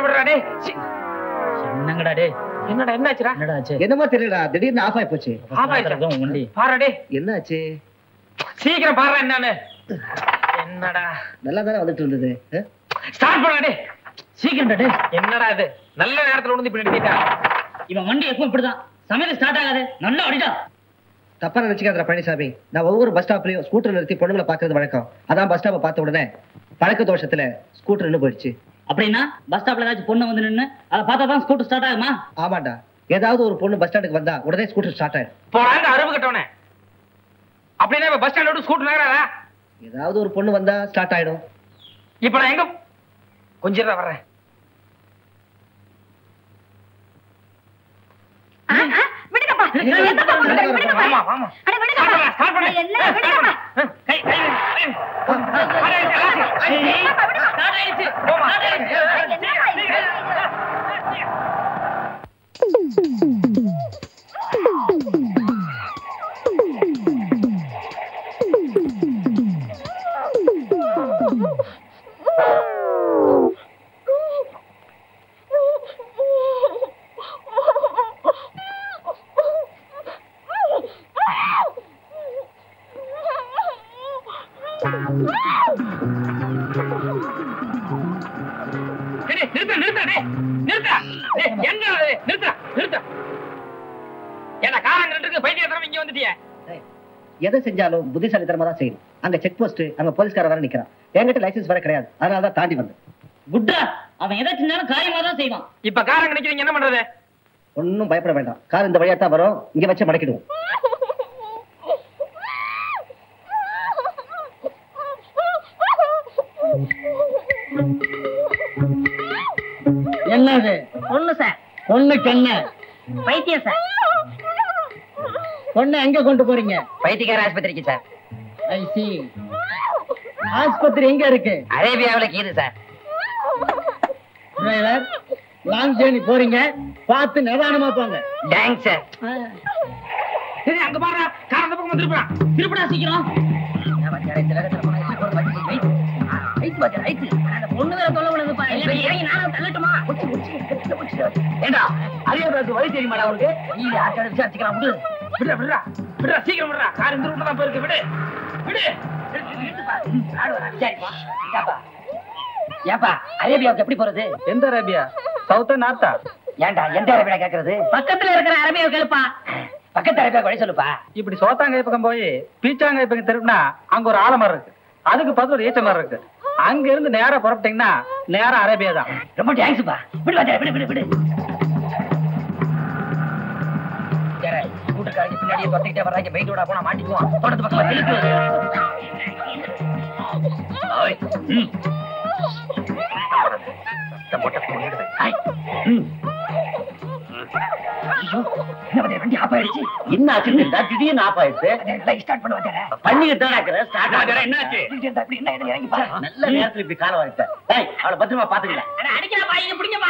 விடுறா டேய் சீ, என்னங்கடா டே என்னடா என்னாச்சுடா என்னடா ஆச்சு என்னமோ தெரியலடா திடீர்னு ஆஃப் ஆயி போச்சு ஆஃப் ஆயிடுச்சா? உன் வண்டி பாரு டேய் என்னாச்சு சீக்கிரம் பாரு என்னன்னு என்னடா நல்லா தானே வந்துட்டு இருந்தது ஆ? ஸ்டார்ட் பண்ண டேய் சீக்கிரம் டே என்னடா இது நல்ல நேரத்துல வந்து இப்படி நிறுத்திட்டா இவன் வண்டி எப்பவும் இப்படிதான் சமயத்து ஸ்டார்ட் ஆகாது நல்லா அடிடா தப்பா நினைச்சுக்காத பழனிசாமி நான் ஒவ்வொரு பஸ் ஸ்டாப்லயும் ஸ்கூட்டர் நிறுத்தி பொண்ணுங்களை பாக்குறது வழக்கம் அதான் பஸ் ஸ்டாப்பை பார்த்த உடனே பழக்க தோஷத்துல ஸ்கூட்டர் நின்று போயிடுச்சு அப்படின்னா பஸ் ஸ்டாப்ல ஏதாச்சும் பொண்ணு வந்து நின்னு அதை பார்த்தா தான் ஸ்கூட்டர் ஸ்டார்ட் ஆகுமா ஆமாண்டா ஏதாவது ஒரு பொண்ணு பஸ் ஸ்டாண்டுக்கு வந்தா உடனே ஸ்கூட்டர் ஸ்டார்ட் ஆயிடும் போறாங்க அருவு கட்டவனே அப்படின்னா இப்ப பஸ் ஸ்டாண்ட் விட்டு ஸ்கூட்டர் நகராதா ஏதாவது ஒரு பொண்ணு வந்தா ஸ்டார்ட் ஆயிடும் இப்ப நான் எங்க கொஞ்சம் இருடா வர்றேன் ஆ, ஆ, விடுங்கப்பா. என்னப்பா பண்றீங்க? விடுங்கப்பா. ஆமா ஆமா அட, விடுங்கப்பா. ஸ்டார்ட் பண்ணு என்ன, விடுங்கப்பா. கை கை கை. அட, இது, ஆச்சு. விடுங்கப்பா, விடுங்கப்பா. ஸ்டார்ட் ஆயிடுச்சு போமா என்னப்பா இது? டேய், நிறுத்து நிறுத்து டேய் நிறுத்தா டேய் என்ன அது? நிறுத்தா நிறுத்தா என்ன காரம் நின்றுருக்கு பைத்தியத்தனம் இங்க வந்துட்டியே எதை செஞ்சாலும் புத்திசாலித்தனமா தான் செய்யணும் அங்க செக் போஸ்ட் அங்க போலீஸ்கார வர நிக்கிறான் என்கிட்ட லைசென்ஸ் வர கிடையாது அதனால தான் தாண்டி வந்தேன் குட்டா அவன் எதை செஞ்சாலும் காரியமா தான் செய்வான் இப்ப காரம் நினைக்கிறீங்க என்ன பண்றது ஒன்னும் பயப்பட வேண்டாம் கார் இந்த வழியா தான் வரும் இங்க வச்சு மடக்கிடுவோம் என்னது ஒண்ணு சார் பொண்ணுக்கு என்ன பைத்தியம் சார் பொண்ணை எங்க கொண்டு போறீங்க பைத்தியக்கார ஆஸ்பத்திரிக்கு சார் ஐ சி ஆஸ்பத்திரி எங்க இருக்கு அரேபியாவுல கீது சார் டிரைவர் லாங் ஜேர்னி போறீங்க பார்த்து நிதானமா போங்க தேங்க்ஸ் சார் சரி அங்க பாரு காரம் அந்த பக்கம் திருப்பா திருப்படா சீக்கிரம் பொண்ணு வேற தொல்லை விடுதுப்பா இறங்கி நானும் தள்ளட்டுமா ஏண்டா அரேபியாவுக்கு வழி தெரியுமாடா அவருக்கு நீ ஆச்சார விசாரிச்சுக்கலாம் விடு விடுறா விடுறா விடுறா சீக்கிரம் விடுறா கார் இந்த ரூட்ல தான் போயிருக்கு விடு விடு ஏப்பா அரேபியாவுக்கு எப்படி போறது எந்த அரேபியா சவுத்தா நார்த்தா ஏன்டா எந்த அரேபியா கேக்குறது பக்கத்துல இருக்கிற அரபியாவை கேளுப்பா பக்கத்து அரேபியா வழி சொல்லுப்பா இப்படி சோத்தாங்காய் பக்கம் போய் பீச்சாங்காய் பக்கம் திரும்பினா அங்க ஒரு ஆலமரம் இருக்கு அதுக்கு பக்கத்துல ஒரு ஈச்ச மரம் இருக்கு அங்க இருந்து நேரா புறப்பட்டீங்கன்னா நேரா அரேபியா தான் ரொம்ப தேங்க்ஸ்ப்பா விடு வாத்தியாரே, விடு விடு விடு சரி, ஸ்கூட்டர்காரங்க பின்னாடியே தொட்டிக்கிட்டே வர்றாங்க வெயிட்டோட போனா மாட்டிக்குவோம் தோட்டத்து பக்கமா திருப்பு ஓய், ம். சத்தம் போட்ட phone எடுத்து. ஐ, ம். ஐயோ, என்ன வாத்தியாரே, வண்டி ஆஃப் ஆயிடுச்சு என்ன ஆச்சு திடீர்னு ஆஃப் ஆயிடுச்சு ஸ்டார்ட் பண்ண வாத்தியாரே. பண்ணிக்கிட்டு தான் ஸ்டார்ட் வாத்தியாரே, என்னாச்சு? இப்படி இருந்தா அப்படி என்ன, இறங்கி பாரு. நல்ல நேரத்துல இப்படி காலம் வாங்கிட்டேன் டேய் அவளை பத்திரமா பாத்துக்கல அட, அடிக்கிறப்பா இங்க பிடிங்கப்பா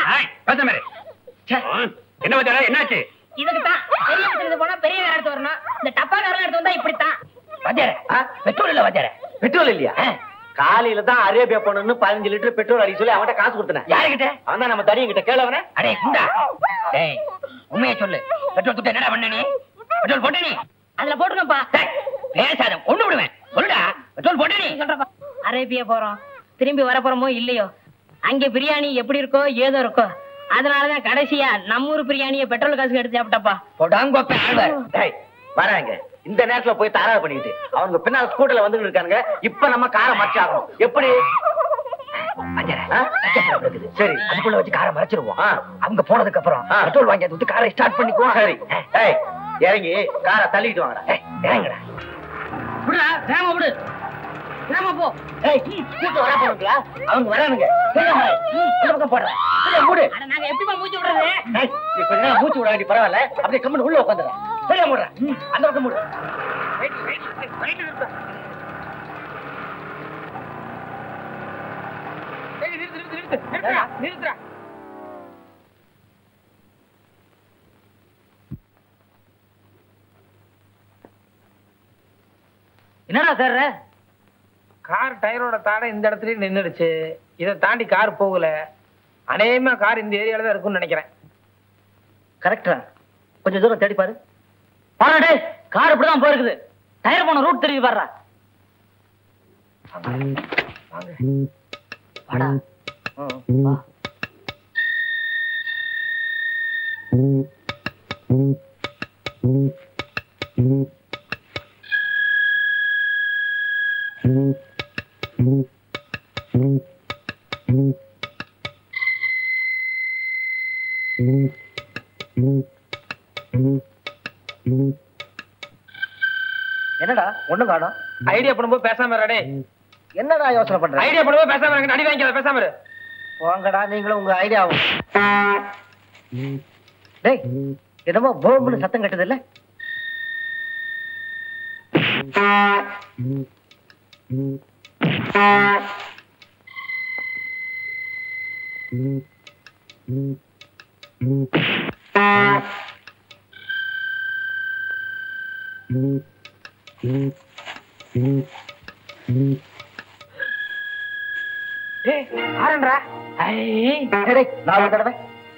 என்ன வச்சாரா என்னாச்சு இதுக்கு தான் பெரிய எடுத்து போனா பெரிய கார் எடுத்து வரணும் இந்த டப்பா காரெல்லாம் எடுத்து வந்தா இப்படித்தான் வாத்தியாரே, பெட்ரோல் இல்ல வாத்தியாரே. பெட்ரோல் இல்லையா காலையில தான் அரேபியா போனோம்னு பதினஞ்சு லிட்டர் பெட்ரோல் அடிக்க சொல்லி அவன்கிட்ட காசு கொடுத்தேன் யாருகிட்ட அவன் தான் நம்ம தடியன் கிட்ட கேளவன அடே குண்டா டேய் உண்மையை சொல்லு பெட்ரோல் குத்த என்னடா பண்ண நீ பெட்ரோல் போட்ட நீ அதுல போட்டுருங்கப்பா டேய் பேசாத கொண்டு விடுவேன் சொல்லுடா பெட்ரோல் போட்ட நீ சொல்றப்பா அரேபியா போறோம் திரும்பி வர போறோமோ இல்லையோ அங்க பிரியாணி எப்படி இருக்கோ ஏதோ இருக்கோ அதனாலதான் கடைசியா நம்ம ஊர் பிரியாணியை பெட்ரோல் காசுக்கு எடுத்து சாப்பிட்டப்பா போடாங்கோப்ப ஆழ்வார் டேய் வராங்க இந்த நேரத்துல போய் தாராள பண்ணிட்டு அவங்க பின்னால ஸ்கூட்டர்ல வந்துட்டு இருக்காங்க இப்ப நம்ம காரை மறைச்சாகணும் எப்படி வாத்தியாரே, ஆ? நட்சத்திரம் இருக்குது. சரி. அதுக்குள்ள வச்சு காரை மறைச்சிருவோம் ஆ. அவங்க போனதுக்கு அப்புறம் ஆ. பெட்ரோல் வாங்கி அதை விட்டு காரை ஸ்டார்ட் பண்ணிக்குவோம் சரி டேய் இறங்கி காரை தள்ளிட்டு வாங்கடா ஏய், இறங்குடா விடுடா வேகமா விடு வேகமா போ ஏய் ஸ்கூட்டர் வர போறீங்களா அவங்க வரானுங்க தெரியாம இந்த பக்கம் போடுறேன் சரியா மூடு அட நாங்க எப்படிப்பா மூச்சு விடுறது ஏய், நீ கொஞ்ச நேரம் மூச்சு விட வேண்டிய பரவாயில்ல அப்படியே கம்மன் உள்ள உட்காந்துறேன் சரியா மூடுறேன் ம், அந்த பக்கம் மூடு நிறுத்துறா என்னடா சார் கார் டயரோட தாடை இந்த இடத்துலயே நின்னுடுச்சு இதை தாண்டி கார் போகல அநேகமா கார் இந்த ஏரியால தான் இருக்கும்னு நினைக்கிறேன் கரெக்டா கொஞ்சம் தூரம் தேடி பாரு பாரு டேய் கார் இப்படிதான் போயிருக்குது டயர் போன ரூட் தெரியுது பாருடா வாடா ம், வா. என்னடா ஒண்ணும் காணோம் ஐடியா பண்ணும்போது பேசாம இருடா டேய் என்னடா யோசனை பண்ற ஐடியா பண்ணும்போது பேசாம இருங்க அடி வாங்கிக்காத பேசாம இரு போங்கடா நீங்களும் உங்க ஐடியாவும் டேய் என்னமோ போம்னு சத்தம் கட்டுது இல்ல டேய் ஆரன்றா ஐ டேய் நாலு தடவை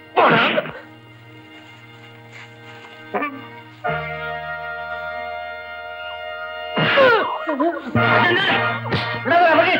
விடாதடா, மகி.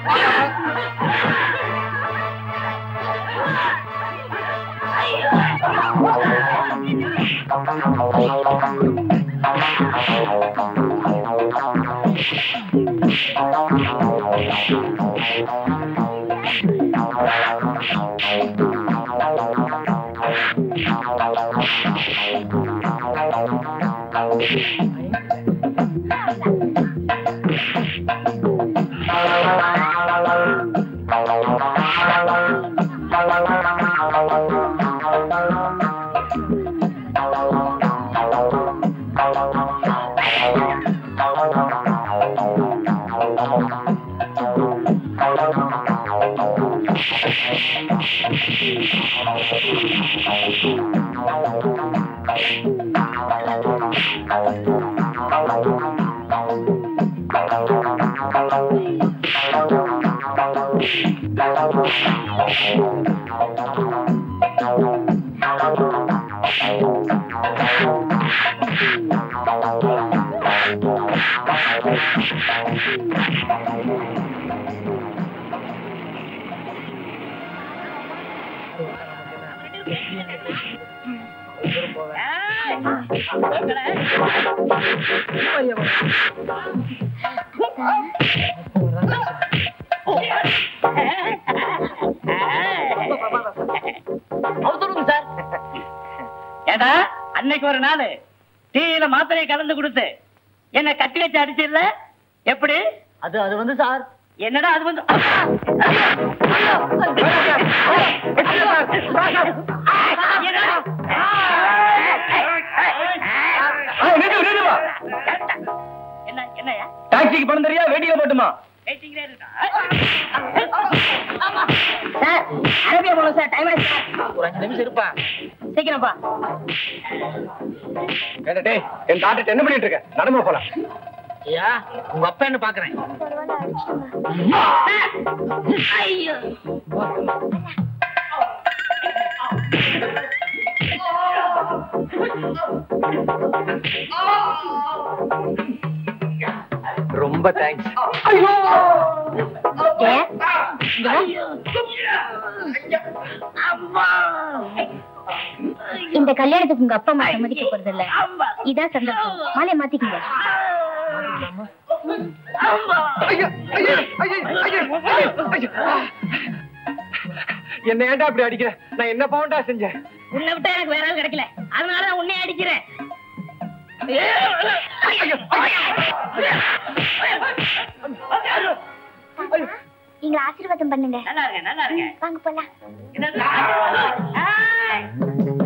அவுத்துடுங்க சார் ஏடா அன்னைக்கு ஒரு நாள் டீயில மாத்திரையை கலந்து கொடுத்து என்ன கட்டி வச்சு அடிச்சிடல எப்படி அது அது வந்து சார் என்னடா அது வந்து என்ன என்னையா டாக்ஸிக்கு பணம் தெரியா வேடிக்கை போட்டுமா பேசிக்கிறே இருக்கா சார் அரபியா போகணும் சார் டைம் ஆயிடுச்சு சார் ஒரு அஞ்சு நிமிஷம் இருப்பா சீக்கிரம்ப்பா ஏடா டேய் என் டாக்டர் என்ன பண்ணிட்டு இருக்க நடமா போலாம் ஐயா உங்க அப்பா என்ன பாக்குறேன் ஐயோ ரொம்ப தேங்க்ஸ் இந்த கல்யாணத்துக்கு உங்க அப்பா அம்மா சம்மதிக்க போறது இல்ல இதான் சந்தர்ப்பம் மாலையை மாத்திக்கங்க என்ன ஏன்டா அப்படி அடிக்கிற நான் என்ன பவுண்டா செஞ்சேன் உன்னை விட்டா எனக்கு வேற ஆள் கிடைக்கல அதனாலதான் உன்னை அடிக்கிறேன் எங்களை ஆசீர்வாதம் பண்ணுங்க நல்லா இருங்க நல்லா இருங்க வாங்க போலாம் என்ன